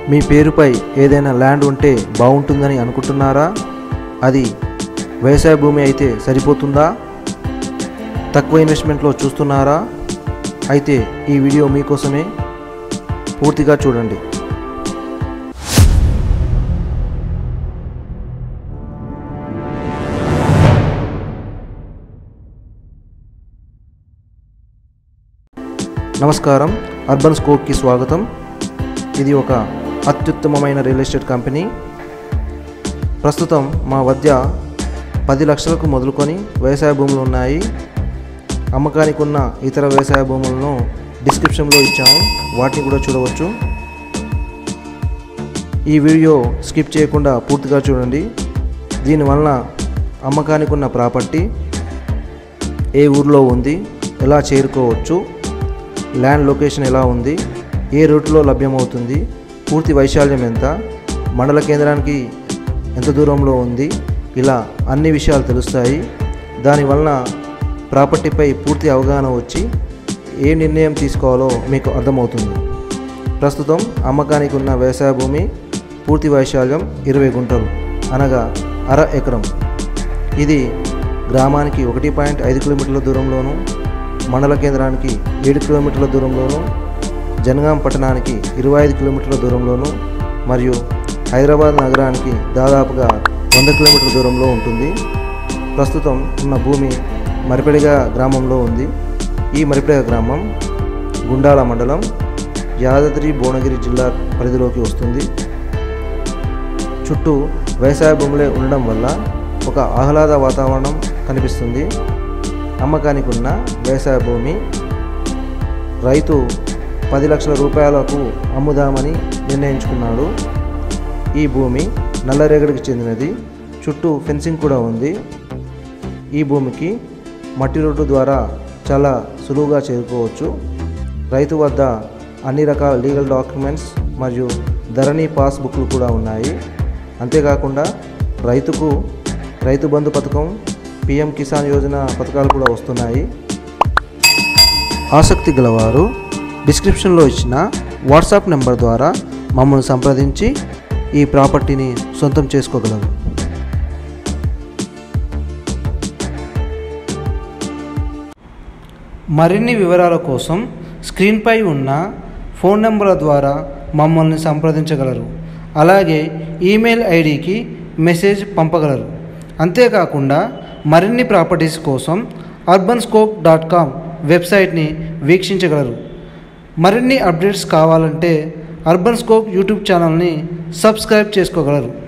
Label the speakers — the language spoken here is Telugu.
Speaker 1: మీ పేరుపై ఏదైనా ల్యాండ్ ఉంటే బాగుంటుందని అనుకుంటున్నారా అది వ్యవసాయ భూమి అయితే సరిపోతుందా తక్కువ ఇన్వెస్ట్మెంట్లో చూస్తున్నారా అయితే ఈ వీడియో మీకోసమే పూర్తిగా చూడండి నమస్కారం అర్బన్ స్కోప్కి స్వాగతం ఇది ఒక అత్యుత్తమమైన రియల్ ఎస్టేట్ కంపెనీ ప్రస్తుతం మా వద్ద పది లక్షలకు మొదలుకొని వ్యవసాయ భూములు ఉన్నాయి అమ్మకానికి ఉన్న ఇతర వ్యవసాయ భూములను డిస్క్రిప్షన్లో ఇచ్చాము వాటిని కూడా చూడవచ్చు ఈ వీడియో స్కిప్ చేయకుండా పూర్తిగా చూడండి దీనివలన అమ్మకానికి ఉన్న ప్రాపర్టీ ఏ ఊర్లో ఉంది ఎలా చేరుకోవచ్చు ల్యాండ్ లొకేషన్ ఎలా ఉంది ఏ రూట్లో లభ్యమవుతుంది పూర్తి వైశాల్యం ఎంత మండల కేంద్రానికి ఎంత దూరంలో ఉంది ఇలా అన్ని విషయాలు తెలుస్తాయి దానివలన ప్రాపర్టీపై పూర్తి అవగాహన వచ్చి ఏ నిర్ణయం తీసుకోవాలో మీకు అర్థమవుతుంది ప్రస్తుతం అమ్మకానికి ఉన్న వ్యవసాయ భూమి పూర్తి వైశాల్యం ఇరవై గుంటలు అనగా అర ఎకరం ఇది గ్రామానికి ఒకటి పాయింట్ ఐదు కిలోమీటర్ల దూరంలోను మండల కేంద్రానికి ఏడు కిలోమీటర్ల దూరంలోను జనగాం పట్టణానికి ఇరవై ఐదు కిలోమీటర్ల దూరంలోను మరియు హైదరాబాద్ నగరానికి దాదాపుగా వంద కిలోమీటర్ల దూరంలో ఉంటుంది ప్రస్తుతం ఉన్న భూమి మరిపెడిగా గ్రామంలో ఉంది ఈ మరిపెడిగ గ్రామం గుండాల మండలం యాదాద్రి భువనగిరి జిల్లా పరిధిలోకి వస్తుంది చుట్టూ వ్యవసాయ భూములే ఉండడం వల్ల ఒక ఆహ్లాద వాతావరణం కనిపిస్తుంది అమ్మకానికి ఉన్న వ్యవసాయ భూమి రైతు పది లక్షల రూపాయలకు అమ్ముదామని నిర్ణయించుకున్నాడు ఈ భూమి నల్లరేగడికి చెందినది చుట్టూ ఫెన్సింగ్ కూడా ఉంది ఈ భూమికి మట్టి రోడ్డు ద్వారా చాలా సులువుగా చేరుకోవచ్చు రైతు వద్ద అన్ని రకాల లీగల్ డాక్యుమెంట్స్ మరియు ధరణి పాస్బుక్లు కూడా ఉన్నాయి అంతేకాకుండా రైతుకు రైతు బంధు పథకం పిఎం కిసాన్ యోజన పథకాలు కూడా వస్తున్నాయి ఆసక్తి గలవారు డిస్క్రిప్షన్లో ఇచ్చిన వాట్సాప్ నెంబర్ ద్వారా మమ్మల్ని సంప్రదించి ఈ ప్రాపర్టీని సొంతం చేసుకోగలరు మరిన్ని వివరాల కోసం స్క్రీన్పై ఉన్న ఫోన్ నెంబర్ల ద్వారా మమ్మల్ని సంప్రదించగలరు అలాగే ఈమెయిల్ ఐడికి మెసేజ్ పంపగలరు అంతేకాకుండా మరిన్ని ప్రాపర్టీస్ కోసం అర్బన్ స్కోప్ డాట్ కామ్ వెబ్సైట్ని వీక్షించగలరు మరిన్ని అప్డేట్స్ కావాలంటే అర్బన్ స్కోప్ యూట్యూబ్ ఛానల్ని సబ్స్క్రైబ్ చేసుకోగలరు